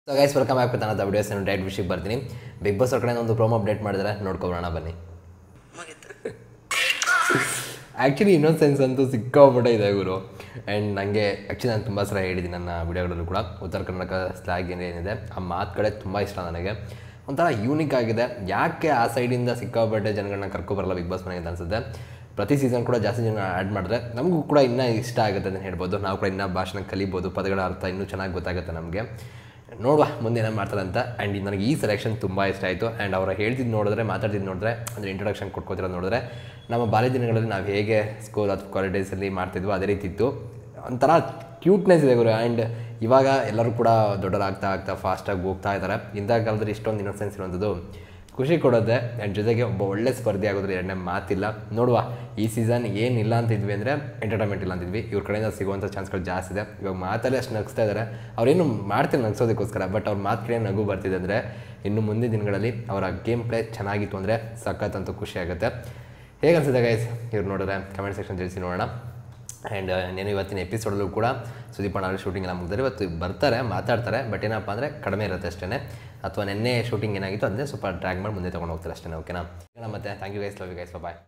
so guys welcome back with ಅನ್ನೋದು videos ನಾನು direct ವಿಷಯಕ್ಕೆ ಬರ್ತೀನಿ ಬಿಗ್ ಬಾಸ್ ಅವ್ರ ಕಡೆಯಿಂದ ಒಂದು ಪ್ರೋಮೋ ಅಪ್ಡೇಟ್ ಮಾಡಿದ್ರೆ ನೋಡ್ಕೊಬರೋಣ ಬನ್ನಿ ಆ್ಯಕ್ಚುಲಿ ಇನ್ನೊಂದು ಸೆನ್ಸ್ ಅಂತೂ ಸಿಕ್ಕಾಪಟ್ಟೆ ಇದೆ ಗುರು ಆ್ಯಂಡ್ ನನಗೆ ಆ್ಯಕ್ಚುಲಿ ನಾನು ತುಂಬ ಸಲ ಹೇಳಿದ್ದೀನಿ ನನ್ನ ವಿಡಿಯೋಗಳಲ್ಲೂ ಕೂಡ ಉತ್ತರ ಕರ್ನಾಟಕ ಸ್ಲ್ಯಾಗ್ ಏನೇನಿದೆ ಆ ಮಾತುಗಳೇ ತುಂಬ ಇಷ್ಟ ನನಗೆ ಒಂಥರ ಯೂನಿಕ್ ಆಗಿದೆ ಯಾಕೆ ಆ ಸೈಡಿಂದ ಸಿಕ್ಕಾಪಟ್ಟೆ ಜನಗಳನ್ನ ಕರ್ಕೊಬರಲ್ಲ ಬಿಗ್ ಬಾಸ್ ಮನೆಗೆ ಅಂತ ಅನ್ಸುತ್ತೆ ಪ್ರತಿ ಸೀಸನ್ ಕೂಡ ಜಾಸ್ತಿ ಜನ ಆ್ಯಡ್ ಮಾಡಿದ್ರೆ ನಮಗೂ ಕೂಡ ಇನ್ನೂ ಇಷ್ಟ ಆಗುತ್ತೆ ಅಂತ ಹೇಳ್ಬೋದು ನಾವು ಕೂಡ ಇನ್ನೂ ಭಾಷಣ ಕಲಿಬೋದು ಪದಗಳ ಅರ್ಥ ಇನ್ನೂ ಚೆನ್ನಾಗಿ ಗೊತ್ತಾಗುತ್ತೆ ನಮಗೆ ನೋಡುವ ಮುಂದೆ ಏನೋ ಮಾಡ್ತಾರೆ ಅಂತ ಆ್ಯಂಡ್ ನನಗೆ ಈ ಸೆಲೆಕ್ಷನ್ ತುಂಬ ಇಷ್ಟ ಆಯಿತು ಆ್ಯಂಡ್ ಅವರ ಹೇಳ್ತಿದ್ದು ನೋಡಿದ್ರೆ ಮಾತಾಡ್ತಿದ್ದು ನೋಡಿದ್ರೆ ಅಂದರೆ ಇಂಟ್ರೊಡಕ್ಷನ್ ಕೊಟ್ಕೋತಿರೋದು ನೋಡಿದ್ರೆ ನಮ್ಮ ಬಾಲ್ಯ ದಿನಗಳಲ್ಲಿ ನಾವು ಹೇಗೆ ಸ್ಕೂಲ್ ಅಥವಾ ಕಾಲೇಜಸಲ್ಲಿ ಮಾಡ್ತಿದ್ವೋ ಅದೇ ರೀತಿ ಇತ್ತು ಒಂಥರ ಕ್ಯೂಟ್ನೆಸ್ ಇದೆ ಗುರು ಆ್ಯಂಡ್ ಇವಾಗ ಎಲ್ಲರೂ ಕೂಡ ದೊಡ್ಡದಾಗ್ತಾ ಆಗ್ತಾ ಫಾಸ್ಟಾಗಿ ಹೋಗ್ತಾ ಇದ್ದಾರೆ ಇಂಥ ಕಾಲದಲ್ಲಿ ಇಷ್ಟೊಂದು ಇನ್ನೊಸೆನ್ಸ್ ಇರುವಂಥದ್ದು ಖುಷಿ ಕೊಡುತ್ತೆ ಆ್ಯಂಡ್ ಜೊತೆಗೆ ಒಬ್ಬ ಒಳ್ಳೆ ಸ್ಪರ್ಧಿ ಆಗೋದ್ರೆ ಎರಡನೇ ಮಾತಿಲ್ಲ ನೋಡುವ ಈ ಸೀಸನ್ ಏನಿಲ್ಲ ಅಂತಿದ್ವಿ ಅಂದರೆ ಎಂಟರ್ಟೈನ್ಮೆಂಟ್ ಇಲ್ಲ ಅಂತಿದ್ವಿ ಇವ್ರ ಕಡೆಯಿಂದ ಸಿಗುವಂಥ ಚಾನ್ಸ್ಗಳು ಜಾಸ್ತಿ ಇದೆ ಇವಾಗ ಮಾತಲ್ಲೇ ಅಷ್ಟು ನಗಿಸ್ತಾ ಇದ್ದಾರೆ ಅವ್ರೇನು ಮಾಡ್ತಾರೆ ನಗಿಸೋದಕ್ಕೋಸ್ಕರ ಬಟ್ ಅವ್ರ ಮಾತು ಕಡೆ ನಗು ಬರ್ತಿದೆ ಅಂದರೆ ಇನ್ನು ಮುಂದಿನ ದಿನಗಳಲ್ಲಿ ಅವರ ಗೇಮ್ ಪ್ಲೇ ಚೆನ್ನಾಗಿತ್ತು ಅಂದರೆ ಸಖತ್ ಅಂತೂ ಖುಷಿ ಆಗುತ್ತೆ ಹೇಗೆ ಅನ್ಸುತ್ತೆ ಗೈಸ್ ಇವ್ರು ನೋಡಿದ್ರೆ ಕಮೆಂಟ್ ಸೆಕ್ಷನ್ ತಿಳಿಸಿ ನೋಡೋಣ ಆ್ಯಂಡ್ నేను ಇವತ್ತಿನ ಎಪಿಸೋಡಲ್ಲೂ ಕೂಡ ಸುದೀಪ್ ಅಣ್ಣ ಶೂಟಿಂಗ್ ಎಲ್ಲ ಮುಗಿದ್ರೆ ಇವತ್ತು ಬರ್ತಾರೆ ಮಾತಾಡ್ತಾರೆ ಬಟ್ ಏನಪ್ಪ ಅಂದರೆ ಕಡಿಮೆ ಇರುತ್ತೆ ಅಷ್ಟೇ ಅಥವಾ ನಿನ್ನೆ ಶೂಟಿಂಗ್ ಏನಾಗಿತ್ತು ಅದನ್ನೇ ಸ್ವಲ್ಪ ಡ್ರ್ಯಾಗ್ ಮಾಡಿ ಮುಂದೆ ತೊಗೊಂಡು ಹೋಗ್ತಾರೆ ಅಷ್ಟೇ ಓಕೆನಾ ಮತ್ತೆ thank you guys love you guys bye